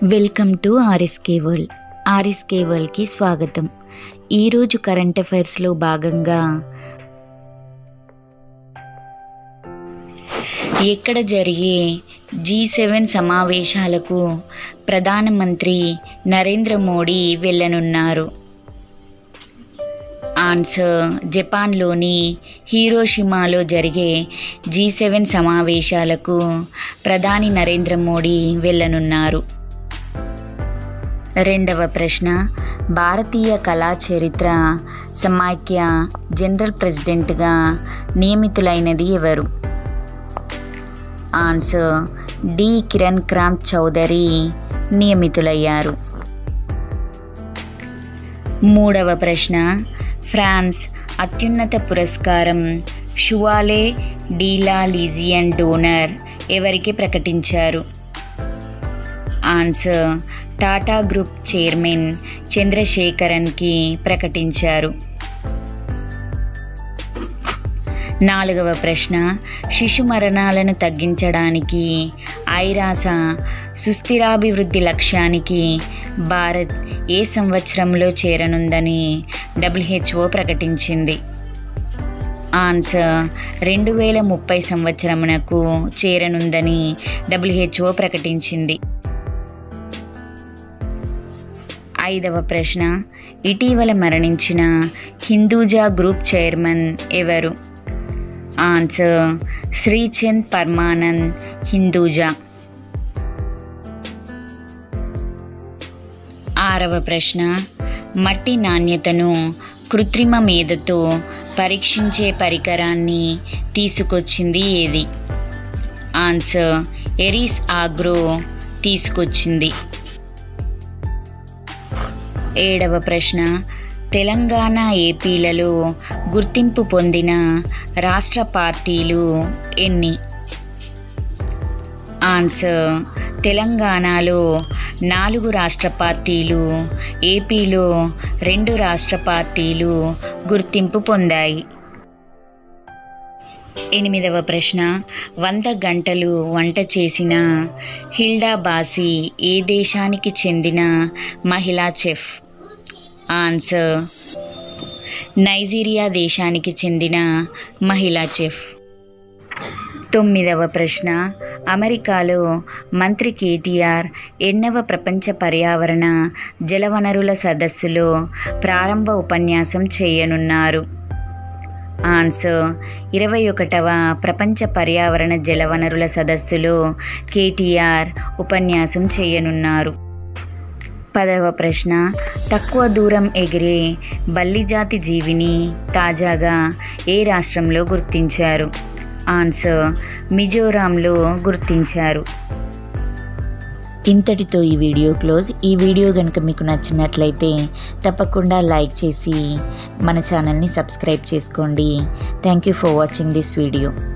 welcome to RSK world RSK వరల్డ్కి స్వాగతం ఈరోజు కరెంట్ అఫైర్స్లో భాగంగా ఎక్కడ జరిగే జీ సెవెన్ సమావేశాలకు ప్రధానమంత్రి నరేంద్ర మోడీ వెళ్ళనున్నారు ఆన్సర్ జపాన్లోని హీరోషిమాలో జరిగే జీ సెవెన్ సమావేశాలకు ప్రధాని నరేంద్ర మోడీ వెళ్ళనున్నారు రెండవ ప్రశ్న భారతీయ కళా చరిత్ర సమాఖ్య జనరల్ ప్రెసిడెంట్గా నియమితులైనది ఎవరు ఆన్సర్ డి కిరణ్ క్రాంత్ చౌదరి నియమితులయ్యారు మూడవ ప్రశ్న ఫ్రాన్స్ అత్యున్నత పురస్కారం షువాలే డీలా లీజియన్ డోనర్ ఎవరికి ప్రకటించారు ఆన్సర్ టాటా గ్రూప్ చైర్మన్ చంద్రశేఖరన్కి ప్రకటించారు నాలుగవ ప్రశ్న శిశు మరణాలను తగ్గించడానికి ఐరాస సుస్థిరాభివృద్ధి లక్ష్యానికి భారత్ ఏ సంవత్సరంలో చేరనుందని డబ్ల్యూహెచ్ఓ ప్రకటించింది ఆన్సర్ రెండు వేల ముప్పై సంవత్సరమునకు చేరనుందని డబ్ల్యూహెచ్ఓ ప్రకటించింది ఐదవ ప్రశ్న ఇటీవల మరణించిన హిందూజా గ్రూప్ చైర్మన్ ఎవరు ఆన్సర్ శ్రీచంద్ పర్మానంద్ హిందూజా ఆరవ ప్రశ్న మట్టి నాణ్యతను కృత్రిమ మేధతో పరీక్షించే పరికరాన్ని తీసుకొచ్చింది ఏది ఆన్సర్ ఎరీస్ ఆగ్రో తీసుకొచ్చింది ఏడవ ప్రశ్న తెలంగాణ ఏపీలలో గుర్తింపు పొందిన రాష్ట్ర పార్టీలు ఎన్ని ఆన్సర్ తెలంగాణలో నాలుగు రాష్ట్ర పార్టీలు ఏపీలో రెండు రాష్ట్ర పార్టీలు గుర్తింపు పొందాయి ఎనిమిదవ ప్రశ్న వంద గంటలు వంట చేసిన హిల్డా బాసి ఏ దేశానికి చెందిన మహిళా చెఫ్ ఆన్సర్ నైజీరియా దేశానికి చెందిన మహిళా చెఫ్ తొమ్మిదవ ప్రశ్న అమెరికాలో మంత్రి కేటీఆర్ ఎన్నవ ప్రపంచ పర్యావరణ జలవనరుల సదస్సులో ప్రారంభ ఉపన్యాసం చేయనున్నారు ఆన్సర్ ఇరవై ఒకటవ ప్రపంచ పర్యావరణ జలవనరుల సదస్సులో కేటీఆర్ ఉపన్యాసం చేయనున్నారు పదవ ప్రశ్న తక్కువ దూరం ఎగిరే బల్లిజాతి జీవిని తాజాగా ఏ రాష్ట్రంలో గుర్తించారు ఆన్సర్ మిజోరాంలో గుర్తించారు ఇంతటితో ఈ వీడియో క్లోజ్ ఈ వీడియో కనుక మీకు నచ్చినట్లయితే తప్పకుండా లైక్ చేసి మన ఛానల్ని సబ్స్క్రైబ్ చేసుకోండి thank you for watching this video